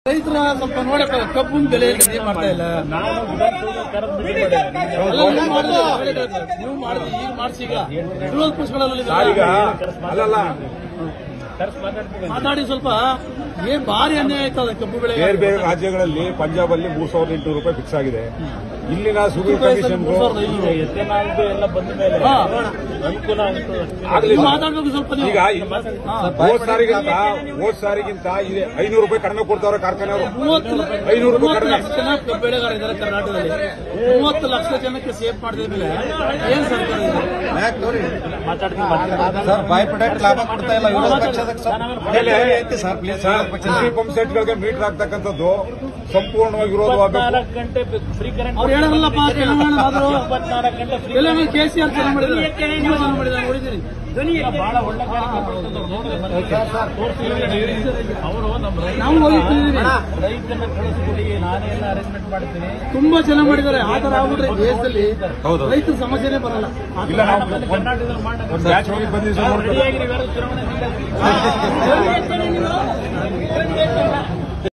ರೈತರ ಸ್ವಲ್ಪ ನೋಡಪ್ಪ ಕಬ್ಬಿನ ಬೆಲೆ ಏನ್ ಮಾಡ್ತಾ ಇಲ್ಲ ನಾನು ವಿಧಾನಸೌಧ ಕರೆದು ಮೀಟಿಂಗ್ ಮಾಡಿದ್ದೀನಿ ಅಲ್ಲ, ನೀವು ಮಾಡಿದ್ರೆ ನೀವು ಮಾಡಿದ್ರಿ ಈಗ ಮಾಡಿಸಿ ಈಗ ವಿರೋಧ ಪಕ್ಷಗಳಲ್ಲಿ ಈಗ ಅಲ್ಲಲ್ಲ ಕರೆಸ್ ಮಾತಾಡ್ತೀನಿ ಮಾತಾಡಿ ಸ್ವಲ್ಪ ಏನ್ ಭಾರಿ ಅನ್ಯಾಯ ಆಯ್ತದ ಕಬ್ಬು ಬೆಳೆ ಬೇರೆ ಬೇರೆ ರಾಜ್ಯಗಳಲ್ಲಿ ಪಂಜಾಬ್ ಅಲ್ಲಿ ಮೂರ್ ಸಾವಿರದ ಎಂಟುನೂರು ರೂಪಾಯಿ ಫಿಕ್ಸ್ ಆಗಿದೆ ಇಲ್ಲಿನ ಸುಗರ್ ಕಮಿಷನ್ ಮೂರ್ ಸಾವಿರದ ಐನೂರು ಎಥೆನಾಲ್ದು ಎಲ್ಲ ಬಂದ ಮೇಲೆ ಹಾ. ಅನುಕೂಲ ಆಗುತ್ತೆ ನೀವು ಆಗ್ಲಿಲ್ಲ ಮಾತಾಡ್ಬೇಕು ಸ್ವಲ್ಪ ನೀವು ಈಗ ಹಾ. ಹೋದ್ ಸಾರಿಗಿಂತ ಹೋದ್ ಸಾರಿಗಿಂತ ಇದೆ ಐನೂರು ರೂಪಾಯಿ ಕಡಿಮೆ ಕೊಡ್ತಾವ್ರೆ ಕಾರ್ಖಾನೆಯವರು ಮೂವತ್ತು ಐನೂರು ರೂಪಾಯಿ ಮೂವತ್ತು ಕಡಿಮೆ. ಲಕ್ಷ ಜನ ಕಬ್ಬು ಬೆಳೆಗಾರ ಇದ್ದಾರೆ ಕರ್ನಾಟಕದಲ್ಲಿ ಮೂವತ್ತು ಲಕ್ಷ ಜನಕ್ಕೆ ಸೇಫ್ ಮಾಡಿದ ಮೇಲೆ ಏನ್ ಸರ್ಕಾರ ಇದೆ ಮಾತಾಡ್ತೀನಿ ಮಾತಾಡ್ತೀನಿ ಸರ್ ಬಾಯ್ ಪ್ರೊಡಕ್ಟ್ ಲಾಭ ಕೊಡ್ತಾ ಇಲ್ಲ ವಿರೋಧ ಪಕ್ಷದ ಆಮೇಲೆ ಸರ್ ಪ್ಲೀಸ್ ಸರ್, ಕೃಷಿ ಪಂಪ್ ಸೆಟ್ಗಳಿಗೆ ಮೀಟರ್ ಆಗ್ತಕ್ಕಂಥದ್ದು ಸಂಪೂರ್ಣವಾಗಿ ವಿರೋಧವಾಗಬೇಕು ಇಪ್ಪತ್ನಾಲ್ಕು ಗಂಟೆ ಫ್ರೀ ಕರೆಂಟ್ ಅವ್ರು ಹೇಳೋರಲ್ಲಪ್ಪ ತೆಲಂಗಾಣ ಆದ್ರು ಇಪ್ಪತ್ನಾಲ್ಕು ಗಂಟೆ free Telangana K C R ಚೆನ್ನಾಗಿ ಮಾಡಿದ್ದಾರೆ ತುಂಬಾ ಚೆನ್ನಾಗಿ ಮಾಡಿದ್ದಾರೆ ನೋಡಿದ್ದೀನಿ ಬಹಳ ಒಳ್ಳೆ ಕಾರ್ಯಕ್ರಮ ಅವರು ನಮ್ಮ ರೈತ- ನಾವು ಹೋಗಿದ್ದೀವಿ ರೈತನ ಕಳಿಸ್ಕೊಡಿ ನಾನೇ ಎಲ್ಲ ಅರೇಂಜ್ಮೆಂಟ್ ಮಾಡ್ತೀನಿ ತುಂಬಾ ಚೆನ್ನಾಗಿ ಮಾಡಿದ್ದಾರೆ ಆ ತರ ಆಗ್ಬಿಟ್ರೆ ದೇಶದಲ್ಲಿ ರೈತರ ಸಮಸ್ಯೆನೇ ಬರಲ್ಲ ಆ ಇಲ್ಲ ನಾವು ಕರ್ನಾಟಕದಲ್ಲಿ ಮಾಡೋದು ಒಂದು ಬ್ಯಾಚ್ ಹೋಗಿ ಬಂದಿದ್ದೀವಿ ಸರ್ ನೋಡ್ಬೇಕು. ರೆಡಿಯಾಗಿ ನೀವೆಲ್ಲ ಚುನಾವಣೆ ನಿಲ್ಲಕ್ಕೆ